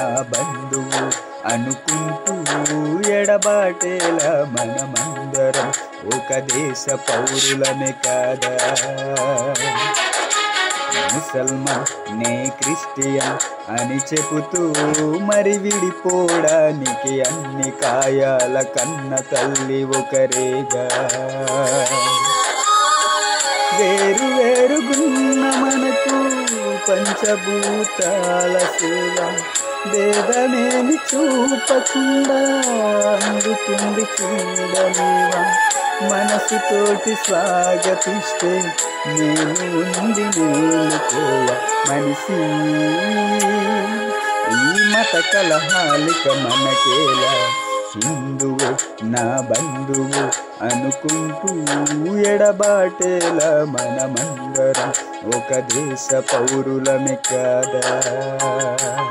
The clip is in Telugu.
నా బంధువు అనుకుంటూ ఎడబాటేలా మనమందరం ఒక దేశ పౌరులమే కాదా ముసల్మాన్ నే క్రిస్టియన్ అని చెబుతూ మరి విడిపోవడానికి అన్ని కాయాల కన్న తల్లి ఒకరేగా వేరు వేరుగున్న మనకు పంచభూతాల సేవ భేదమేమి చూపకుండా అందుతుంది చూడలేవా మనసుతోటి స్వాగతిస్తే నేను ఉంది నేనుకోవ మనిషి ఈ మత కలహాలిక మనకేలా హిందువు నా బంధువు అనుకుంటూ ఎడబాటేలా మనమందరం ఒక దేశ పౌరులమే కాదా